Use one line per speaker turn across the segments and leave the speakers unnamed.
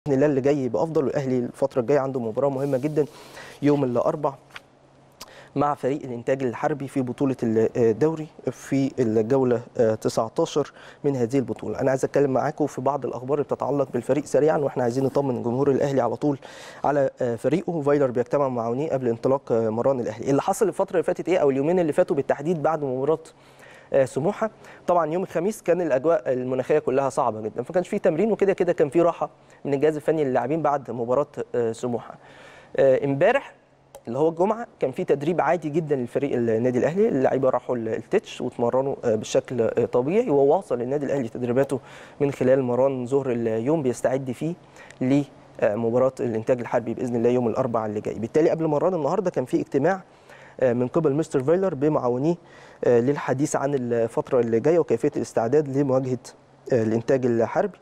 باذن الله اللي جاي يبقى افضل والاهلي الفتره الجايه عنده مباراه مهمه جدا يوم الاربع مع فريق الانتاج الحربي في بطوله الدوري في الجوله 19 من هذه البطوله انا عايز اتكلم معاكم في بعض الاخبار اللي بتتعلق بالفريق سريعا واحنا عايزين نطمن جمهور الاهلي على طول على فريقه فايلر بيجتمع مع عونيه قبل انطلاق مران الاهلي اللي حصل الفتره اللي فاتت ايه او اليومين اللي فاتوا بالتحديد بعد مباراه سموحه طبعا يوم الخميس كان الاجواء المناخيه كلها صعبه جدا فما كانش في تمرين وكده كده كان في راحه من الجهاز الفني للاعبين بعد مباراه سموحه امبارح اللي هو الجمعه كان في تدريب عادي جدا للفريق النادي الاهلي اللعيبه راحوا التتش واتمرنوا بشكل طبيعي وواصل النادي الاهلي تدريباته من خلال مران ظهر اليوم بيستعد فيه لمباراه الانتاج الحربي باذن الله يوم الاربعاء اللي جاي بالتالي قبل مران النهارده كان في اجتماع من قبل مستر فايلر بمعاونيه للحديث عن الفتره اللي جايه وكيفيه الاستعداد لمواجهه الانتاج الحربي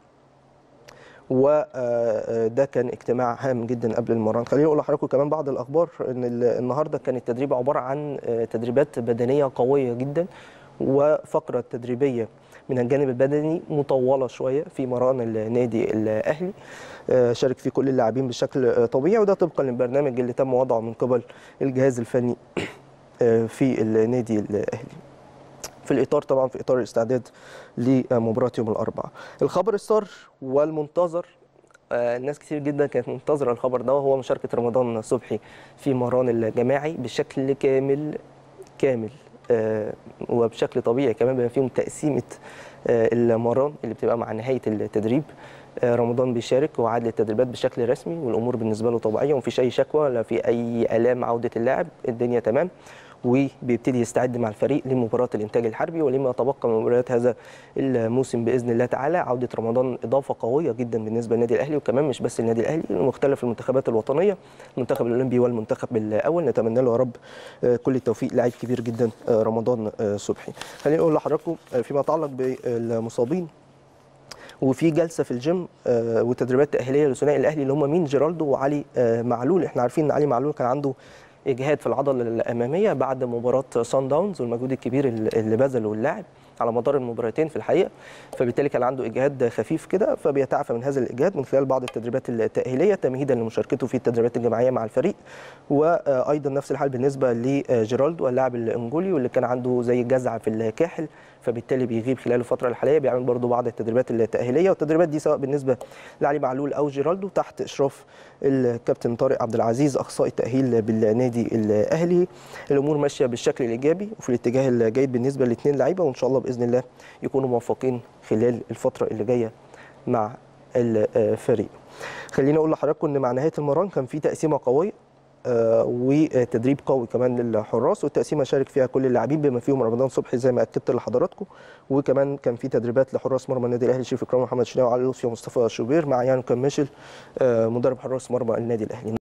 وده كان اجتماع هام جدا قبل المران خليني اقول لحضراتكم كمان بعض الاخبار ان النهارده كان التدريب عباره عن تدريبات بدنيه قويه جدا وفقره تدريبيه من الجانب البدني مطوله شويه في مران النادي الاهلي شارك فيه كل اللاعبين بشكل طبيعي وده طبقا للبرنامج اللي تم وضعه من قبل الجهاز الفني في النادي الاهلي في الاطار طبعا في اطار الاستعداد لمباراه يوم الاربعاء الخبر السار والمنتظر ناس كتير جدا كانت منتظره الخبر ده وهو مشاركه رمضان صبحي في مران الجماعي بشكل كامل كامل وبشكل طبيعي كمان بما فيهم تقسيمه المران اللي بتبقى مع نهايه التدريب رمضان بيشارك وعاد للتدريبات بشكل رسمي والامور بالنسبه له طبيعيه ومفيش اي شكوى ولا في اي الام عوده اللاعب الدنيا تمام وبيبتدي يستعد مع الفريق لمباراه الانتاج الحربي ولما يتبقى من مباريات هذا الموسم باذن الله تعالى عوده رمضان اضافه قويه جدا بالنسبه للنادي الاهلي وكمان مش بس النادي الاهلي مختلف المنتخبات الوطنيه المنتخب الاولمبي والمنتخب الاول نتمنى له يا رب كل التوفيق لاعب كبير جدا رمضان صبحي خليني اقول لحضراتكم فيما يتعلق بالمصابين وفي جلسه في الجيم وتدريبات تاهيليه لثنائي الاهلي اللي هم مين جيرالدو وعلي معلول احنا عارفين ان علي معلول كان عنده اجهاد في العضله الاماميه بعد مباراه سان داونز والمجهود الكبير اللي بذله اللاعب على مدار المباراتين في الحقيقه فبالتالي كان عنده اجهاد خفيف كده فبيتعافى من هذا الاجهاد من خلال بعض التدريبات التاهيليه تمهيدا لمشاركته في التدريبات الجماعيه مع الفريق وايضا نفس الحال بالنسبه لجيرالدو اللاعب الانجولي واللي كان عنده زي جزعه في الكاحل فبالتالي بيغيب خلال الفتره الحاليه بيعمل برضه بعض التدريبات التاهيليه والتدريبات دي سواء بالنسبه لعلي معلول او جيرالدو تحت اشراف الكابتن طارق عبد العزيز اخصائي التاهيل بالنادي الاهلي الامور ماشيه بالشكل الايجابي وفي الاتجاه الجيد بالنسبه لاثنين لعيبه وان شاء الله باذن الله يكونوا موفقين خلال الفتره اللي جايه مع الفريق خليني اقول لحضراتكم ان مع نهايه المران كان في تقسيمه قويه آه وتدريب قوي كمان للحراس والتقسيمه شارك فيها كل اللاعبين بما فيهم رمضان صبحي زي ما اكدت لحضراتكم وكمان كان في تدريبات لحراس مرمى النادي الاهلي شريف اكرام محمد شناوي وعلي لطفي ومصطفى شوبير مع يان كمشل آه مدرب حراس مرمى النادي الاهلي